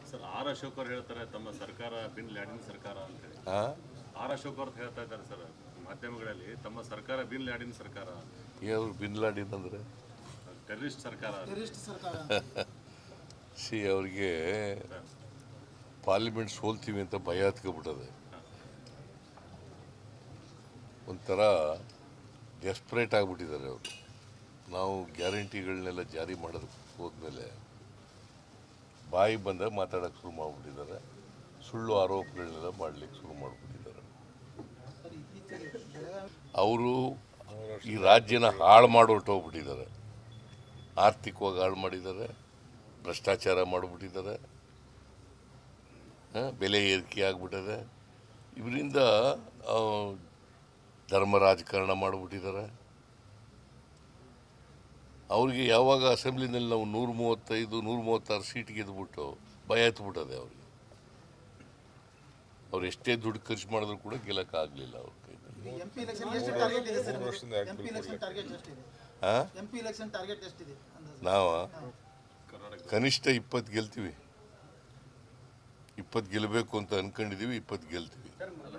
Sir R Ashok ಅವ್ರು ಹೇಳ್ತಾರೆ ತಮ್ಮ ಸರ್ಕಾರ ಬಿನ್ ಲ್ಯಾಡಿನ್ ಸರ್ಕಾರ ಅಂತೇಳಿ ಆ? ಆರ್ ಅಶೋಕ್ ಅವ್ರು ಹೇಳ್ತಾ ಇದ್ದಾರೆ ಸರ್ ಮಾಧ್ಯಮಗಳಲ್ಲಿ ತಮ್ಮ ಸರ್ಕಾರ ಬಿನ್ ಲ್ಯಾಡಿನ್ ಸರ್ಕಾರ ಯಾವ್ರು ಬಿನ್ ಲಾಡಿನ್ ಅಂದರೆ ಟೆರರಿಸ್ಟ್ ಸರ್ಕಾರ ಅಂತ. ಟೆರರಿಸ್ಟ್ ಸರ್ಕಾರ ಸಿ ಅವ್ರಿಗೆ ಪಾರ್ಲಿಮೆಂಟ್ ಸೋಲ್ತೀವಿ ಅಂತ ಭಯ ಹತ್ಕೊಬಿಟ್ಟದೆ ಒಂಥರ ಡೆಸ್ಪ್ರೇಟ್ ಆಗಿಬಿಟ್ಟಿದ್ದಾರೆ ಅವರು ನಾವು ಗ್ಯಾರಂಟಿಗಳನ್ನೆಲ್ಲ ಜಾರಿ ಮಾಡೋದಕ್ಕೆ ಹೋದ್ಮೇಲೆ ಬಾಯಿ ಬಂದಾಗ ಮಾತಾಡೋಕ್ಕೆ ಶುರು ಮಾಡಿಬಿಟ್ಟಿದ್ದಾರೆ ಸುಳ್ಳು ಆರೋಪಗಳನ್ನೆಲ್ಲ ಮಾಡಲಿಕ್ಕೆ ಶುರು ಮಾಡಿಬಿಟ್ಟಿದ್ದಾರೆ ಸರ್ ಇತ್ತೀಚೆಗೆ ಬೆಳಗಾವಿ ಅವರು ಈ ರಾಜ್ಯನ ಹಾಳು ಮಾಡಿ ಹೊರಟೋಗ್ಬಿಟ್ಟಿದ್ದಾರೆ ಆರ್ಥಿಕವಾಗಿ ಹಾಳು ಮಾಡಿದ್ದಾರೆ ಭ್ರಷ್ಟಾಚಾರ ಮಾಡಿಬಿಟ್ಟಿದ್ದಾರೆ ಆ, ಬೆಲೆ ಏರಿಕೆ ಆಗಿಬಿಟ್ಟಿದೆ ಇವರಿಂದ ಧರ್ಮ ರಾಜಕಾರಣ ಮಾಡಿಬಿಟ್ಟಿದ್ದಾರೆ ಅವ್ರಿಗೆ ಯಾವಾಗ ಅಸೆಂಬ್ಲಿನಲ್ಲಿ ನಾವು ನೂರ ಮೂವತ್ತೈದು ನೂರ ಮೂವತ್ತಾರು ಸೀಟ್ ಗೆದ್ದುಬಿಟ್ಟು ಭಯ ಎತ್ಬಿಟ್ಟದೆ ಅವ್ರಿಗೆ ಅವ್ರು ಎಷ್ಟೇ ದುಡ್ಡು ಖರ್ಚು ಮಾಡಿದ್ರು ಕೂಡ ಗೆಲ್ಲಕ್ಕಾಗಲಿಲ್ಲ ಅವ್ರ ಕೈಯಲ್ಲಿ ಎಂ ಪಿ ಎಲೆಕ್ಷನ್ ಎಷ್ಟು ಟಾರ್ಗೆಟ್ ಇದೆ sir M P election target ಎಷ್ಟಿದೆ ಹಾಂ ಎಂ ಪಿ ಎಲೆಕ್ಷನ್ ಟಾರ್ಗೆಟ್ ಎಷ್ಟಿದೆ ಅಂದಾಜು ನಾವು ಕರ್ನಾಟಕ ಕನಿಷ್ಠ ಇಪ್ಪತ್ತು ಗೆಲ್ತೀವಿ ಇಪ್ಪತ್ತು ಗೆಲ್ಲಬೇಕು ಅಂತ ಅನ್ಕೊಂಡಿದೀವಿ ಇಪ್ಪತ್ತು ಗೆಲ್ತೀವಿ ಸರ್,